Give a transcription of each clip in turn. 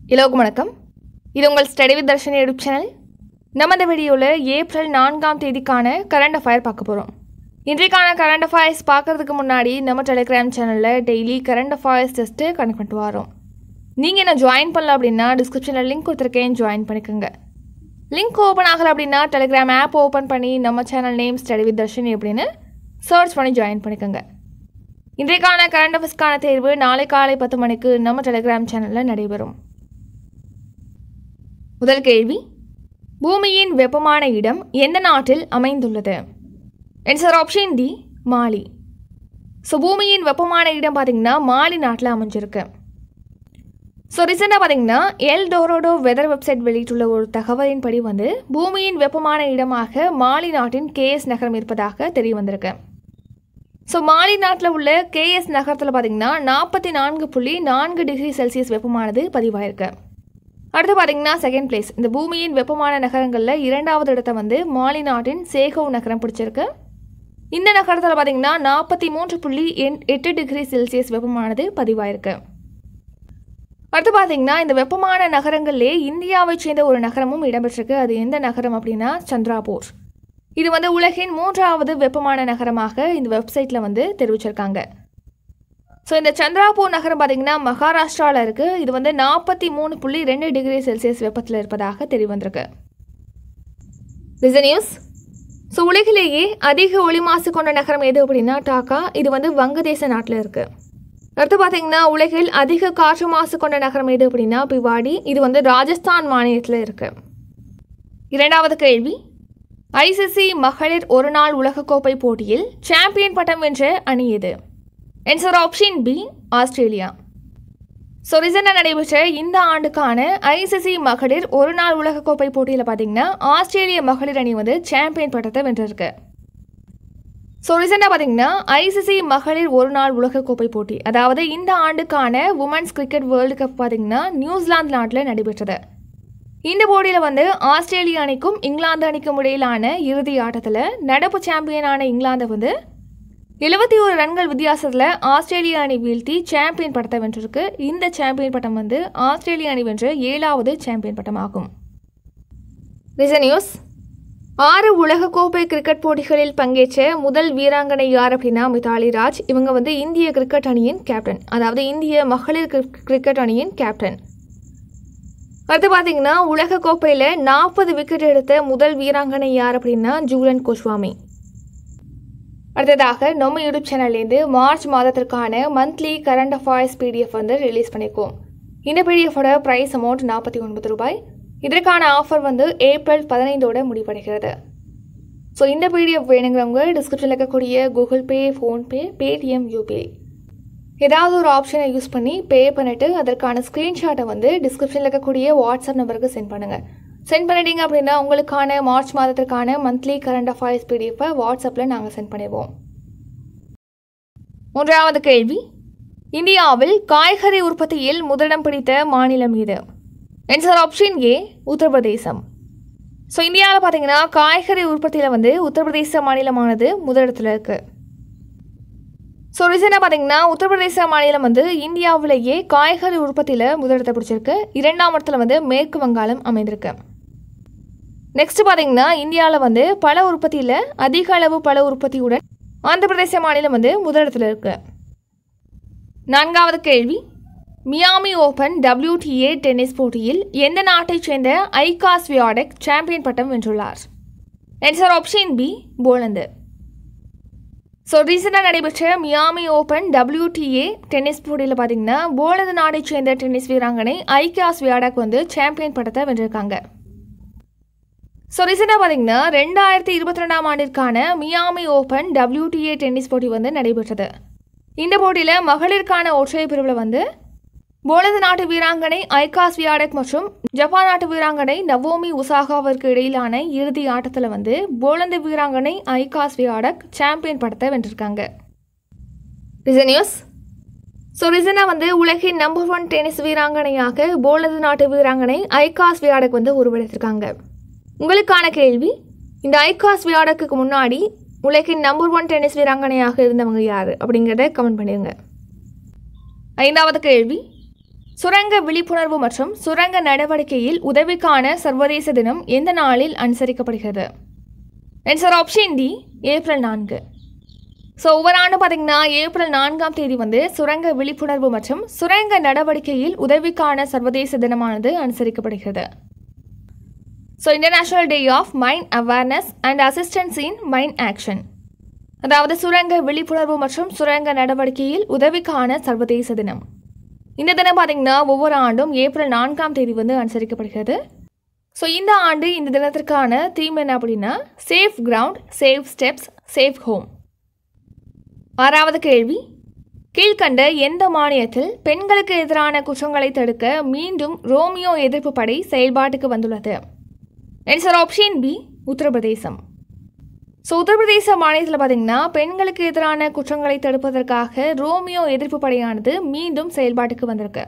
எல்லோருக்கும் வணக்கம் இது உங்கள் study with Darshan YouTube channel நம்ம இந்த வீடியோவில் ஏப்ரல் நான்காம் தேதிக்கான கரண்ட் அஃபயர் பார்க்க போகிறோம் இன்றைக்கான கரண்ட் அஃபயர்ஸ் பார்க்கறதுக்கு முன்னாடி நம்ம டெலிகிராம் சேனலில் daily current affairs test connect பண்ணிட்டு வரோம் நீங்கள் என்ன ஜாயின் பண்ணல அப்படின்னா டிஸ்கிரிப்ஷனில் லிங்க் கொடுத்துருக்கேன் ஜாயின் பண்ணிக்கோங்க லிங்க் ஓப்பன் ஆகலை அப்படின்னா டெலிகிராம் ஆப் ஓப்பன் பண்ணி நம்ம channel name study with Darshini அப்படின்னு சர்ச் பண்ணி ஜாயின் பண்ணிக்கோங்க இன்றைக்கான கரண்ட் அஃபேர்ஸ்க்கான தேர்வு நாளை காலை பத்து மணிக்கு நம்ம டெலிகிராம் சேனலில் நடைபெறும் முதல் கேள்வி பூமியின் வெப்பமான இடம் எந்த நாட்டில் அமைந்துள்ளது answer option D Mali so பூமியின் வெப்பமான இடம் பார்த்தீங்கன்னா மாலி நாட்டில் அமைஞ்சிருக்கு ஸோ ரீசெண்டாக பார்த்தீங்கன்னா எல் டோரோடோ வெதர் வெப்சைட் வெளியிட்டுள்ள ஒரு தகவலின்படி வந்து பூமியின் வெப்பமான இடமாக மாலி நாட்டின் கேஎஸ் நகரம் இருப்பதாக தெரிய வந்திருக்கு ஸோ மாலி நாட்டில் உள்ள கேஎஸ் நகரத்தில் பார்த்தீங்கன்னா நாற்பத்தி நான்கு புள்ளி நான்கு டிகிரி செல்சியஸ் வெப்பமானது பதிவாயிருக்கு அடுத்து பார்த்தீங்கன்னா செகண்ட் பிளேஸ் இந்த பூமியின் வெப்பமான நகரங்களில் இரண்டாவது இடத்தை வந்து மாலி நாட்டின் சேகோ நகரம் பிடிச்சிருக்கு இந்த நகரத்தில் பார்த்தீங்கன்னா நாற்பத்தி மூன்று புள்ளி எண்- எட்டு டிகிரி செல்சியஸ் வெப்பமானது பதிவாயிருக்கு அடுத்து பார்த்தீங்கன்னா இந்த வெப்பமான நகரங்கள்லே இந்தியாவைச் சேர்ந்த ஒரு நகரமும் இடம்பெற்றிருக்கு அது எந்த நகரம் அப்படின்னா சந்திராபூர் இது வந்து உலகின் மூன்றாவது வெப்பமான நகரமாக இந்த வெப்சைட்டில் வந்து தெரிவிச்சிருக்காங்க ஸோ இந்த சந்திராபூர் நகரம் பார்த்தீங்கன்னா மகாராஷ்டிராவில் இருக்குது இது வந்து நாற்பத்தி மூணு புள்ளி ரெண்டு டிகிரி செல்சியஸ் வெப்பத்தில் இருப்பதாக தெரிய வந்திருக்கு நியூஸ் ஸோ உலகிலேயே அதிக ஒளி மாசு கொண்ட நகரம் எது அப்படின்னா டாக்கா இது வந்து வங்கதேச நாட்டில் இருக்குது அடுத்து பார்த்தீங்கன்னா உலகில் அதிக காற்று மாசு கொண்ட நகரம் எது அப்படின்னா பிவாடி இது வந்து ராஜஸ்தான் மாநிலத்தில் இருக்குது இரண்டாவது கேள்வி ஐசிசி மகளிர் ஒருநாள் உலகக்கோப்பை போட்டியில் சாம்பியன் பட்டம் வென்ற அணி எது answer option B Australia so ரீசெண்டாக நடைபெற்ற இந்த ஆண்டுக்கான ஐசிசி மகளிர் ஒரு நாள் உலகக்கோப்பை போட்டியில் பார்த்தீங்கன்னா ஆஸ்திரேலிய மகளிர் அணி வந்து சாம்பியன் பட்டத்தை வென்றிருக்கு ஸோ ரீசெண்டாக பார்த்தீங்கன்னா ஐசிசி மகளிர் ஒரு நாள் உலகக்கோப்பை போட்டி அதாவது இந்த ஆண்டுக்கான உமன்ஸ் கிரிக்கெட் வேர்ல்டு கப் பார்த்தீங்கன்னா நியூசிலாந்து நாட்டில் நடைபெற்றது இந்த போட்டியில் வந்து ஆஸ்திரேலிய அணிக்கும் இங்கிலாந்து அணிக்கும் இடையிலான இறுதி ஆட்டத்தில் நடப்பு சாம்பியனான இங்கிலாந்தை வந்து எழுபத்தி ஒரு ரன்கள் வித்தியாசத்தில் ஆஸ்திரேலிய அணி வீழ்த்தி சாம்பியன் பட்டத்தை வென்றிருக்கு இந்த சாம்பியன் பட்டம் வந்து ஆஸ்திரேலிய அணி வென்ற ஏழாவது சாம்பியன் பட்டமாகும் ரிசன் நியூஸ் ஆறு உலகக்கோப்பை கிரிக்கெட் போட்டிகளில் பங்கேற்ற முதல் வீராங்கனை யார் அப்படின்னா மிதாலி ராஜ் இவங்க வந்து இந்திய கிரிக்கெட் அணியின் கேப்டன் அதாவது இந்திய மகளிர் கிரிக்- கிரிக்கெட் அணியின் கேப்டன் அடுத்து பார்த்தீங்கன்னா உலகக்கோப்பையில் நாற்பது விக்கெட் எடுத்த முதல் வீராங்கனை யார் அப்படின்னா ஜூலன் கோஸ்வாமி அடுத்ததாக நம்ம யூடியூப் சேனல்லேருந்து மார்ச் மாதத்திற்கான மந்த்லி கரண்ட் அஃபேர்ஸ் பிடிஎஃப் வந்து ரிலீஸ் பண்ணியிருக்கோம் இந்த பிடிஎஃபோட ப்ரைஸ் அமௌண்ட் நாற்பத்தி ஒன்பது ரூபாய் இதற்கான ஆஃபர் வந்து ஏப்ரல் பதினைந்தோட முடிவடைகிறது ஸோ இந்த பிடிஎஃப் வேணுங்கிறவங்க டிஸ்கிரிப்ஷனில் இருக்கக்கூடிய Google Pay PhonePe Paytm UPI ஏதாவது ஒரு ஆப்ஷனை யூஸ் பண்ணி பே பண்ணிவிட்டு அதற்கான ஸ்க்ரீன்ஷாட்டை வந்து டிஸ்கிரிப்ஷனில் இருக்கக்கூடிய வாட்ஸ்அப் நம்பருக்கு சென்ட் பண்ணுங்கள் சென்ட் பண்ணிட்டீங்க அப்படின்னா உங்களுக்கான மார்ச் மாதத்திற்கான மந்த்லி கரண்ட் அஃபேர்ஸ் பிடிஎஃபை வாட்ஸ்அப்பில் நாங்கள் சென்ட் பண்ணிடுவோம் மூன்றாவது கேள்வி இந்தியாவில் காய்கறி உற்பத்தியில் முதலிடம் பிடித்த மாநிலம் இது answer option A Uttar Pradesh so இந்தியாவில் பார்த்தீங்கன்னா காய்கறி உற்பத்தியில் வந்து உத்தரப்பிரதேச மாநிலமானது முதலிடத்தில் இருக்குது ஸோ ரீசெண்டாக பார்த்தீங்கன்னா உத்தரப்பிரதேச மாநிலம் வந்து இந்தியாவிலேயே காய்கறி உற்பத்தியில் முதலிடத்தை பிடிச்சிருக்கு இரண்டாம் இடத்துல வந்து மேற்கு வங்காளம் அமைந்திருக்கு நெக்ஸ்ட் பார்த்தீங்கன்னா இந்தியாவில் வந்து பல உற்பத்தியில் அதிக அளவு பல உற்பத்தியுடன் ஆந்திர பிரதேச மாநிலம் வந்து முதலிடத்தில் இருக்கு நான்காவது கேள்வி மியாமி ஓபன் WTA டென்னிஸ் போட்டியில் எந்த நாட்டைச் சேர்ந்த ஐகாஸ் வியாடெக் சாம்பியன் பட்டம் வென்றுள்ளார் answer option B Poland so ரீசெண்டாக நடைபெற்ற மியாமி ஓபன் WTA டென்னிஸ் போட்டியில் பார்த்தீங்கன்னா போலந்து நாடைச் சேர்ந்த டென்னிஸ் வீராங்கனை ஐகாஸ் வியாடக் வந்து சாம்பியன் பட்டத்தை வென்றிருக்காங்க ஸோ ரீசெண்டாக பார்த்தீங்கன்னா ரெண்டாயிரத்தி இருபத்தி ரெண்டாம் ஆண்டிற்கான மியாமி ஓபன் WTA டென்னிஸ் போட்டி வந்து நடைபெற்றது இந்த போட்டியில் மகளிருக்கான ஒற்றையர் பிரிவில் வந்து போலந்து நாட்டு வீராங்கனை ஐகாஸ் வியாடக் மற்றும் ஜப்பான் நாட்டு வீராங்கனை நவோமி உசாகாவிற்கு இடையிலான இறுதி ஆட்டத்தில் வந்து போலந்து வீராங்கனை ஐகாஸ் வியாடக் சாம்பியன் பட்டத்தை வென்றிருக்காங்க ரிசன் நியூஸ் ஸோ ரிசனாக வந்து உலகின் நம்பர் ஒன் டென்னிஸ் வீராங்கனையாக போலந்து நாட்டு வீராங்கனை ஐகாஸ் வியாடக் வந்து உருவெடுத்திருக்காங்க உங்களுக்கான கேள்வி இந்த ஐகாஸ் வியாடக்கு முன்னாடி உலகின் நம்பர் ஒன் டென்னிஸ் வீராங்கனையாக இருந்தவங்க யார் அப்படிங்கிறத கமெண்ட் பண்ணிடுங்க ஐந்தாவது கேள்வி சுரங்க விழிப்புணர்வு மற்றும் சுரங்க நடவடிக்கையில் உதவிக்கான சர்வதேச தினம் எந்த நாளில் அனுசரிக்கப்படுகிறது ஆன்சர் ஆப்ஷன் டி ஏப்ரல் நான்கு ஸோ ஒவ்வொரு ஆண்டும் பார்த்தீங்கன்னா ஏப்ரல் நான்காம் தேதி வந்து சுரங்க விழிப்புணர்வு மற்றும் சுரங்க நடவடிக்கையில் உதவிக்கான சர்வதேச தினமானது அனுசரிக்கப்படுகிறது so international day of mine awareness and assistance in mine action அதாவது சுரங்க விழிப்புணர்வு மற்றும் சுரங்க நடவடிக்கையில் உதவிக்கான சர்வதேச தினம் இந்த தினம் பார்த்தீங்கன்னா ஒவ்வொரு ஆண்டும் ஏப்ரல் நான்காம் தேதி வந்து அனுசரிக்கப்படுகிறது ஸோ இந்த ஆண்டு இந்த தினத்திற்கான தீம் என்ன அப்படின்னா safe ground safe steps safe home ஆறாவது கேள்வி கீழ்கண்ட எந்த மாநிலத்தில் பெண்களுக்கு எதிரான குற்றங்களை தடுக்க மீண்டும் ரோமியோ எதிர்ப்பு படை செயல்பாட்டுக்கு வந்துள்ளது answer option B Uttar Pradesh so Uttar Pradesh மாநிலத்தில் பார்த்தீங்கன்னா பெண்களுக்கு எதிரான குற்றங்களை தடுப்பதற்காக ரோமியோ எதிர்ப்பு படையானது மீண்டும் செயல்பாட்டுக்கு வந்திருக்கு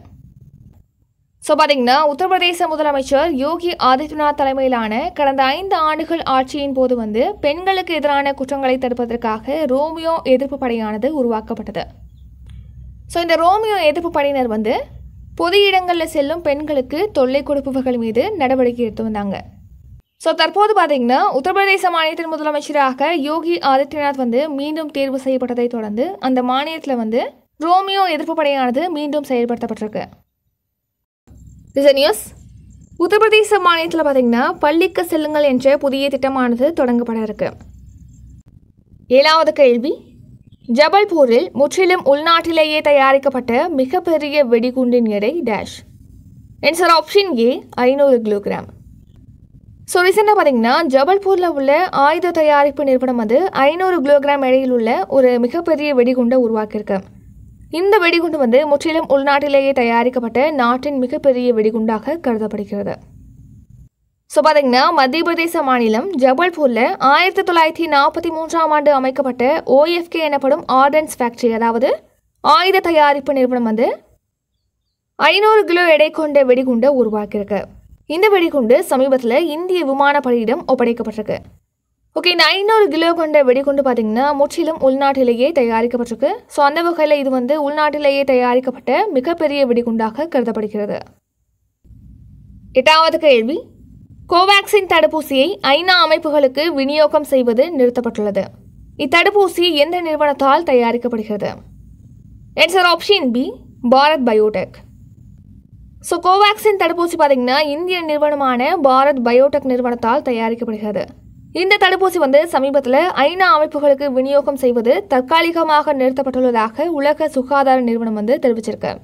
ஸோ பார்த்தீங்கன்னா உத்தரப்பிரதேச முதலமைச்சர் யோகி ஆதித்யநாத் தலைமையிலான கடந்த ஐந்து ஆண்டுகள் ஆட்சியின் போது வந்து பெண்களுக்கு எதிரான குற்றங்களை தடுப்பதற்காக ரோமியோ எதிர்ப்பு படையானது உருவாக்கப்பட்டது ஸோ இந்த ரோமியோ எதிர்ப்பு படையினர் வந்து பொது இடங்களில் செல்லும் பெண்களுக்கு தொல்லை கொடுப்பவர்கள் மீது நடவடிக்கை எடுத்து வந்தாங்க ஸோ தற்போது பார்த்தீங்கன்னா உத்தரப்பிரதேச மாநிலத்தின் முதலமைச்சராக யோகி ஆதித்யநாத் வந்து மீண்டும் தேர்வு செய்யப்பட்டதை தொடர்ந்து அந்த மாநிலத்தில் வந்து ரோமியோ எதிர்ப்பு படையானது மீண்டும் செயல்படுத்தப்பட்டிருக்கு ரிசன் நியூஸ் உத்தரப்பிரதேச மாநிலத்தில் பார்த்தீங்கன்னா பள்ளிக்கு செல்லுங்கள் என்ற புதிய திட்டமானது தொடங்கப்பட இருக்கு ஏழாவது கேள்வி ஜபல்பூரில் முற்றிலும் உள்நாட்டிலேயே தயாரிக்கப்பட்ட மிகப்பெரிய வெடிகுண்டின் எடை டேஷ் ஆன்சர் ஆப்ஷன் ஏ ஐநூறு கிலோகிராம் ஸோ ரீசெண்டாக பார்த்தீங்கன்னா ஜபல்பூரில் உள்ள ஆயுத தயாரிப்பு நிறுவனம் வந்து ஐநூறு கிலோகிராம் எடையில் உள்ள ஒரு மிகப்பெரிய வெடிகுண்டை உருவாக்கியிருக்கு இந்த வெடிகுண்டு வந்து முற்றிலும் உள்நாட்டிலேயே தயாரிக்கப்பட்ட நாட்டின் மிகப்பெரிய வெடிகுண்டாக கருதப்படுகிறது ஸோ பார்த்தீங்கன்னா மத்திய பிரதேச மாநிலம் ஜபல்பூரில் ஆயிரத்தி தொள்ளாயிரத்தி நாற்பத்தி மூன்றாம் ஆண்டு அமைக்கப்பட்ட ஓஎஃப்கே எனப்படும் ஆர்டன்ஸ் ஃபேக்டரி அதாவது ஆயுத தயாரிப்பு நிறுவனம் வந்து ஐநூறு கிலோ எடை கொண்ட வெடிகுண்டை உருவாக்கியிருக்கு இந்த வெடிகுண்டு சமீபத்தில் இந்திய விமானப்படையிடம் ஒப்படைக்கப்பட்டிருக்கு ஓகே இந்த ஐநூறு கிலோ கொண்ட வெடிகுண்டு பார்த்தீங்கன்னா முற்றிலும் உள்நாட்டிலேயே தயாரிக்கப்பட்டிருக்கு ஸோ அந்த வகையில் இது வந்து உள்நாட்டிலேயே தயாரிக்கப்பட்ட மிகப்பெரிய வெடிகுண்டாக கருதப்படுகிறது எட்டாவது கேள்வி கோவேக்சின் தடுப்பூசியை ஐநா அமைப்புகளுக்கு விநியோகம் செய்வது நிறுத்தப்பட்டுள்ளது இத்தடுப்பூசி எந்த நிறுவனத்தால் தயாரிக்கப்படுகிறது answer option B Bharat Biotech so Covaxin தடுப்பூசி பார்த்தீங்கன்னா இந்திய நிறுவனமான பாரத் பயோடெக் நிறுவனத்தால் தயாரிக்கப்படுகிறது இந்த தடுப்பூசி வந்து சமீபத்தில் ஐநா அமைப்புகளுக்கு விநியோகம் செய்வது தற்காலிகமாக நிறுத்தப்பட்டுள்ளதாக உலக சுகாதார நிறுவனம் வந்து தெரிவிச்சிருக்கு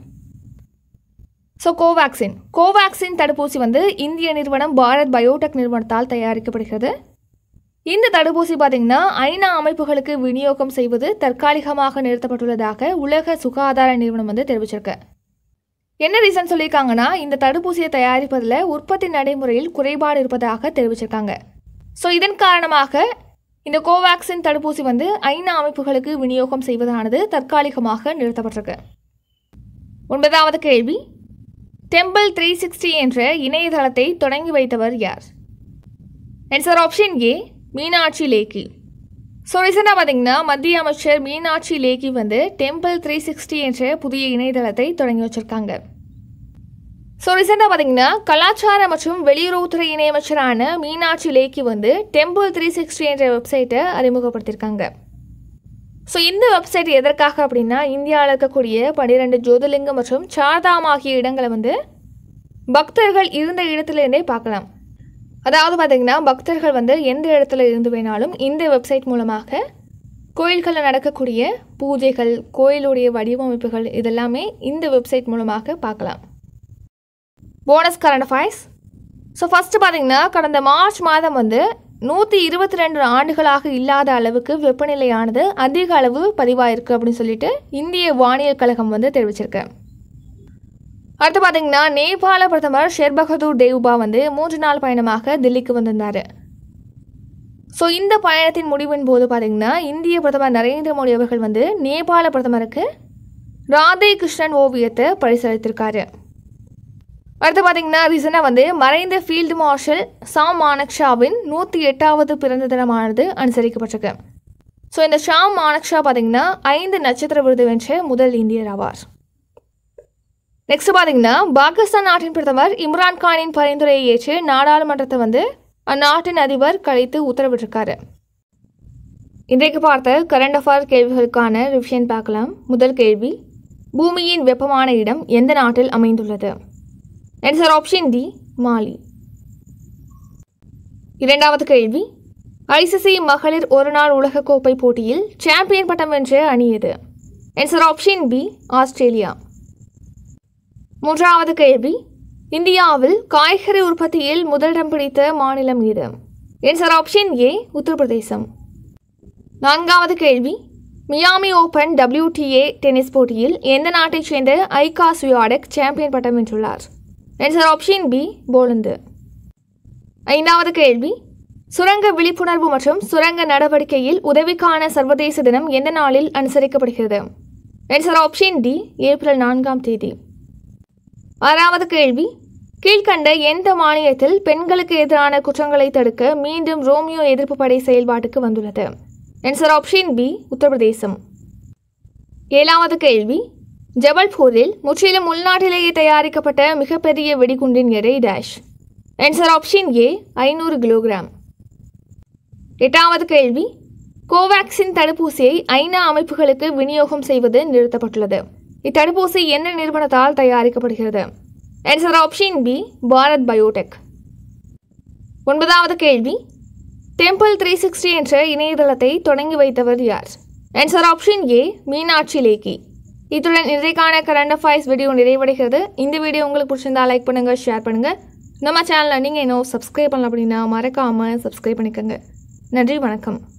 ஸோ கோவேக்சின் கோவேக்சின் தடுப்பூசி வந்து இந்திய நிறுவனம் பாரத் பயோடெக் நிறுவனத்தால் தயாரிக்கப்படுகிறது இந்த தடுப்பூசி பார்த்தீங்கன்னா ஐநா அமைப்புகளுக்கு விநியோகம் செய்வது தற்காலிகமாக நிறுத்தப்பட்டுள்ளதாக உலக சுகாதார நிறுவனம் வந்து தெரிவிச்சிருக்கு என்ன ரீசன் சொல்லியிருக்காங்கன்னா இந்த தடுப்பூசியை தயாரிப்பதில் உற்பத்தி நடைமுறையில் குறைபாடு இருப்பதாக தெரிவிச்சிருக்காங்க ஸோ இதன் காரணமாக இந்த கோவேக்சின் தடுப்பூசி வந்து ஐநா அமைப்புகளுக்கு விநியோகம் செய்வதானது தற்காலிகமாக நிறுத்தப்பட்டிருக்கு ஒன்பதாவது கேள்வி டெம்பிள் த்ரீ சிக்ஸ்டி என்ற இணையதளத்தை தொடங்கி வைத்தவர் யார் answer option A Meenakshi Lekhi so ரீசெண்டாக பார்த்தீங்கன்னா மத்திய அமைச்சர் மீனாட்சி லேக்கி வந்து டெம்பிள் த்ரீ சிக்ஸ்டி என்ற புதிய இணையதளத்தை தொடங்கி வச்சிருக்காங்க ஸோ ரீசெண்டாக பார்த்தீங்கன்னா கலாச்சார மற்றும் வெளியுறவுத்துறை இணையமைச்சரான மீனாட்சி லேக்கி வந்து டெம்பிள் த்ரீ சிக்ஸ்டி என்ற வெப்சைட்டை அறிமுகப்படுத்தியிருக்காங்க ஸோ இந்த வெப்சைட் எதற்காக அப்படின்னா இந்தியாவில் இருக்கக்கூடிய பன்னிரெண்டு ஜோதிலிங்கம் மற்றும் சார்தாம் ஆகிய இடங்களை வந்து பக்தர்கள் இருந்த இடத்துலேருந்தே பார்க்கலாம் அதாவது பார்த்தீங்கன்னா பக்தர்கள் வந்து எந்த இடத்துல இருந்து வேணாலும் இந்த வெப்சைட் மூலமாக கோயில்களில் நடக்கக்கூடிய பூஜைகள் கோயிலுடைய வடிவமைப்புகள் இதெல்லாமே இந்த வெப்சைட் மூலமாக பார்க்கலாம் bonus current affairs so first பார்த்தீங்கன்னா கடந்த மார்ச் மாதம் வந்து நூற்றி இருபத்தி ரெண்டு ஆண்டுகளாக இல்லாத அளவுக்கு வெப்பநிலையானது அதிக அளவு பதிவாயிருக்கு அப்படின்னு சொல்லிட்டு இந்திய வானியல் கழகம் வந்து தெரிவிச்சிருக்கு அடுத்து பார்த்தீங்கன்னா நேபாள பிரதமர் ஷேர் பகதூர் தேவ்பா வந்து மூன்று நாள் பயணமாக தில்லிக்கு வந்திருந்தார் ஸோ இந்த பயணத்தின் முடிவின் போது பார்த்தீங்கன்னா இந்திய பிரதமர் நரேந்திர மோடி அவர்கள் வந்து நேபாள பிரதமருக்கு ராதே கிருஷ்ணன் ஓவியத்தை பரிசளித்திருக்காரு அடுத்து பார்த்தீங்கன்னா ரீசனாக வந்து மறைந்த ஃபீல்டு மார்ஷல் சாம் மானக்ஷாவின் நூற்றி எட்டாவது பிறந்த தினமானது அனுசரிக்கப்பட்டிருக்கு ஸோ இந்த ஷாம் மானக்ஷா பார்த்தீங்கன்னா ஐந்து நட்சத்திர விருது வென்ற முதல் இந்தியர் ஆவார் நெக்ஸ்ட் பார்த்தீங்கன்னா பாகிஸ்தான் நாட்டின் பிரதமர் இம்ரான் கானின் பரிந்துரையை ஏற்று நாடாளுமன்றத்தை வந்து அந்நாட்டின் அதிபர் கழித்து உத்தரவிட்டிருக்காரு இன்றைக்கு பார்த்த கரண்ட் அஃபேர் கேள்விகளுக்கான ரிவிஷன் பார்க்கலாம் முதல் கேள்வி பூமியின் வெப்பமான இடம் எந்த நாட்டில் அமைந்துள்ளது ஆன்சர் ஆப்ஷன் டி மாலி இரண்டாவது கேள்வி ஐசிசி மகளிர் ஒருநாள் உலகக்கோப்பை போட்டியில் சாம்பியன் பட்டம் வென்ற அணி எது ஆன்சர் ஆப்ஷன் பி ஆஸ்திரேலியா மூன்றாவது கேள்வி இந்தியாவில் காய்கறி உற்பத்தியில் முதலிடம் பிடித்த மாநிலம் எது ஆன்சர் ஆப்ஷன் ஏ உத்தரப்பிரதேசம் நான்காவது கேள்வி மியாமி ஓபன் WTA டென்னிஸ் போட்டியில் எந்த நாட்டைச் சேர்ந்த ஐகா சுயாடெக் சாம்பியன் பட்டம் வென்றுள்ளார் ஆன்சர் ஆப்ஷன் பி போலந்து ஐந்தாவது கேள்வி சுரங்க விழிப்புணர்வு மற்றும் சுரங்க நடவடிக்கையில் உதவிக்கான சர்வதேச தினம் எந்த நாளில் அனுசரிக்கப்படுகிறது ஆன்சர் ஆப்ஷன் டி ஏப்ரல் நான்காம் தேதி ஆறாவது கேள்வி கீழ்கண்ட எந்த மாநிலத்தில் பெண்களுக்கு எதிரான குற்றங்களை தடுக்க மீண்டும் ரோமியோ எதிர்ப்பு படை செயல்பாட்டுக்கு வந்துள்ளது ஆன்சர் ஆப்ஷன் பி உத்தரப்பிரதேசம் ஏழாவது கேள்வி ஜபல்பூரில் முற்றிலும் உள்நாட்டிலேயே தயாரிக்கப்பட்ட மிகப்பெரிய வெடிகுண்டின் எடை டேஷ் ஆன்சர் ஆப்ஷன் ஏ ஐநூறு கிலோகிராம் எட்டாவது கேள்வி கோவேக்சின் தடுப்பூசியை ஐநா அமைப்புகளுக்கு விநியோகம் செய்வது நிறுத்தப்பட்டுள்ளது இத்தடுப்பூசி என்ன நிறுவனத்தால் தயாரிக்கப்படுகிறது answer option B Bharat Biotech ஒன்பதாவது கேள்வி டெம்பிள் த்ரீ சிக்ஸ்டி என்ற இணையதளத்தை தொடங்கி வைத்தவர் யார் answer option A Meenakshi Lekhi இத்துடன் இன்றைக்கான கரண்ட் அஃபேர்ஸ் வீடியோ நிறைவடைகிறது இந்த வீடியோ உங்களுக்கு பிடிச்சிருந்தா லைக் பண்ணுங்கள் ஷேர் பண்ணுங்கள் நம்ம சேனலை நீங்கள் இன்னும் சப்ஸ்கிரைப் பண்ணல அப்படின்னா மறக்காமல் சப்ஸ்கிரைப் பண்ணிக்கோங்க நன்றி வணக்கம்